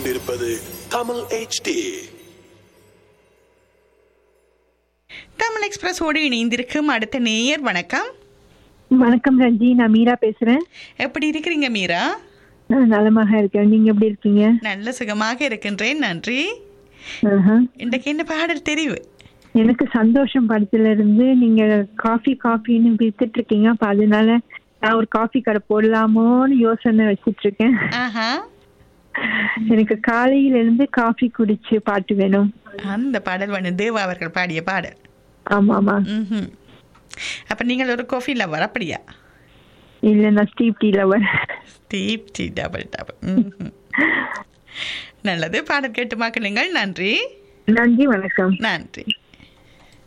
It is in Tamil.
கொண்டிருப்பது தமிழ் HD தமிழ் எக்ஸ்பிரஸோடு இணைந்திருக்கும் அடுத்த நேயர் வணக்கம் வணக்கம் ரஞ்சி நான் மீரா பேசுறேன் எப்படி இருக்கிறீங்க மீரா நான் நலமாக இருக்கேன் நீங்க எப்படி இருக்கீங்க நல்ல சுகமாக இருக்கின்றேன் நன்றி ஆஹா. இன்றைக்கு என்ன பாடல் தெரிவு எனக்கு சந்தோஷம் படத்துல இருந்து நீங்க காஃபி காஃபின்னு வித்துட்டு இருக்கீங்க அப்ப அதனால நான் ஒரு காஃபி கடை போடலாமோன்னு யோசனை வச்சிட்டு இருக்கேன் ஆஹா எனக்கு காலையில இருந்து காஃபி குடிச்சு பாட்டு வேணும் அந்த பாடல் வந்து தேவா அவர்கள் பாடிய பாடல் ஆமா ஆமா ம்ஹும். அப்ப நீங்கள் ஒரு கோஃபி லவர் அப்படியா இல்ல நான் steep tea lover deep tea double double ம்ஹும். நல்லது பாடல் கேட்டு மக்களுங்கள் நன்றி நன்றி வணக்கம் நன்றி